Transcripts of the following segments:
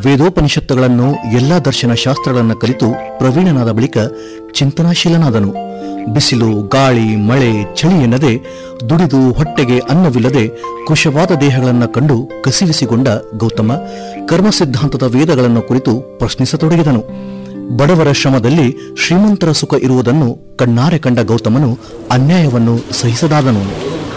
ವೇದೋಪನಿಷತ್ತುಗಳನ್ನು ಎಲ್ಲಾ ದರ್ಶನ ಶಾಸ್ತ್ರಗಳನ್ನು ಕಲಿತು ಪ್ರವೀಣನಾದ ಬಳಿಕ ಚಿಂತನಾಶೀಲನಾದನು ಬಿಸಿಲು ಗಾಳಿ ಮಳೆ ಚಳಿ ಎನ್ನದೆ ದುಡಿದು ಹೊಟ್ಟೆಗೆ ಅನ್ನವಿಲ್ಲದೆ ಕೃಶವಾದ ದೇಹಗಳನ್ನು ಕಂಡು ಕಸಿವಿಸಿಗೊಂಡ ಗೌತಮ ಕರ್ಮ ಸಿದ್ಧಾಂತದ ವೇದಗಳನ್ನು ಕುರಿತು ಪ್ರಶ್ನಿಸತೊಡಗಿದನು ಬಡವರ ಶ್ರಮದಲ್ಲಿ ಶ್ರೀಮಂತರ ಸುಖ ಇರುವುದನ್ನು ಕಣ್ಣಾರೆ ಕಂಡ ಗೌತಮನು ಅನ್ಯಾಯವನ್ನು ಸಹಿಸದಾದನು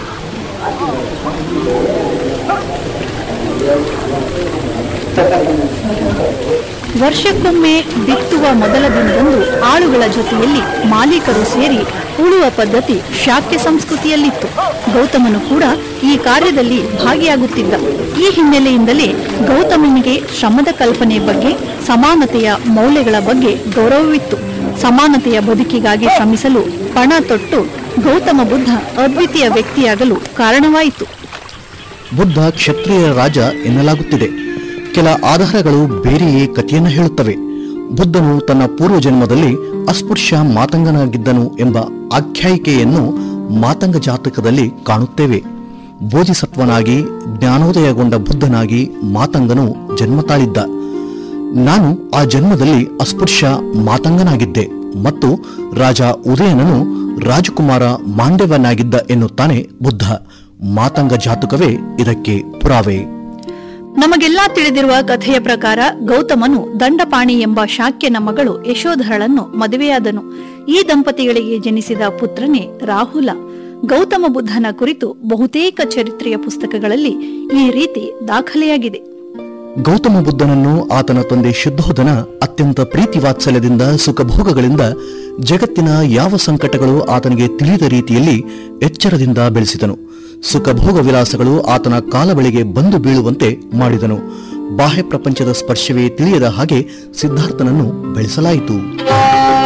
ವರ್ಷಕ್ಕೊಮ್ಮೆ ಬಿತ್ತುವ ಮೊದಲ ದಿನದಂದು ಆಳುಗಳ ಜೊತೆಯಲ್ಲಿ ಮಾಲೀಕರು ಸೇರಿ ಉಳುವ ಪದ್ಧತಿ ಶಾಕ್ಯ ಸಂಸ್ಕೃತಿಯಲ್ಲಿತ್ತು ಗೌತಮನು ಕೂಡ ಈ ಕಾರ್ಯದಲ್ಲಿ ಭಾಗಿಯಾಗುತ್ತಿದ್ದ ಈ ಹಿನ್ನೆಲೆಯಿಂದಲೇ ಗೌತಮನಿಗೆ ಶ್ರಮದ ಕಲ್ಪನೆ ಬಗ್ಗೆ ಸಮಾನತೆಯ ಮೌಲ್ಯಗಳ ಬಗ್ಗೆ ಗೌರವವಿತ್ತು ಸಮಾನತೆಯ ಬದುಕಿಗಾಗಿ ಶ್ರಮಿಸಲು ಪಣ ತೊಟ್ಟು ಗೌತಮ ಬುದ್ಧ ಅದ್ವಿತೀಯ ವ್ಯಕ್ತಿಯಾಗಲು ಕಾರಣವಾಯಿತು ಬುದ್ಧ ಕ್ಷತ್ರಿಯ ರಾಜ ಎನ್ನಲಾಗುತ್ತಿದೆ ಕೆಲ ಆಧಾರಗಳು ಬೇರೆಯೇ ಕಥೆಯನ್ನು ಹೇಳುತ್ತವೆ ಬುದ್ಧನು ತನ್ನ ಪೂರ್ವಜನ್ಮದಲ್ಲಿ ಅಸ್ಪೃಶ್ಯ ಮಾತಂಗನಾಗಿದ್ದನು ಎಂಬ ಆಖ್ಯಾಯಿಕೆಯನ್ನು ಮಾತಂಗ ಜಾತಕದಲ್ಲಿ ಕಾಣುತ್ತೇವೆ ಬೋಧಿಸತ್ವನಾಗಿ ಜ್ಞಾನೋದಯಗೊಂಡ ಬುದ್ಧನಾಗಿ ಮಾತಂಗನು ಜನ್ಮ ತಾಳಿದ್ದ ನಾನು ಆ ಜನ್ಮದಲ್ಲಿ ಅಸ್ಪೃಶ್ಯ ಮಾತಂಗನಾಗಿದ್ದೆ ಮತ್ತು ರಾಜ ಉದಯನನು ರಾಜಕುಮಾರ ಮಾಂಡವನಾಗಿದ್ದ ಎನ್ನುತ್ತಾನೆ ಬುದ್ಧ ಮಾತಂಗ ಜಾತಕವೇ ಇದಕ್ಕೆ ಪುರಾವೆ ನಮಗೆಲ್ಲಾ ತಿಳಿದಿರುವ ಕಥೆಯ ಪ್ರಕಾರ ಗೌತಮನು ದಂಡಪಾಣಿ ಎಂಬ ಶಾಕ್ಯನ ಮಗಳು ಯಶೋಧರಳನ್ನು ಮದುವೆಯಾದನು ಈ ದಂಪತಿಗಳಿಗೆ ಜನಿಸಿದ ಪುತ್ರನೇ ರಾಹುಲ ಗೌತಮ ಬುದ್ಧನ ಕುರಿತು ಬಹುತೇಕ ಚರಿತ್ರೆಯ ಪುಸ್ತಕಗಳಲ್ಲಿ ಈ ರೀತಿ ದಾಖಲೆಯಾಗಿದೆ ಗೌತಮ ಬುದ್ಧನನ್ನು ಆತನ ತಂದೆ ಶುದ್ಧೋಧನ ಅತ್ಯಂತ ಪ್ರೀತಿ ವಾತ್ಸಲ್ಯದಿಂದ ಸುಖಭೋಗಗಳಿಂದ ಜಗತ್ತಿನ ಯಾವ ಸಂಕಟಗಳು ಆತನಿಗೆ ತಿಳಿದ ರೀತಿಯಲ್ಲಿ ಎಚ್ಚರದಿಂದ ಬೆಳೆಸಿದನು ಸುಖಭೋಗ ವಿಲಾಸಗಳು ಆತನ ಕಾಲಬಳಿಗೆ ಬಂದು ಬೀಳುವಂತೆ ಮಾಡಿದನು ಬಾಹ್ಯ ಪ್ರಪಂಚದ ಸ್ಪರ್ಶವೇ ತಿಳಿಯದ ಹಾಗೆ ಸಿದ್ಧಾರ್ಥನನ್ನು ಬೆಳೆಸಲಾಯಿತು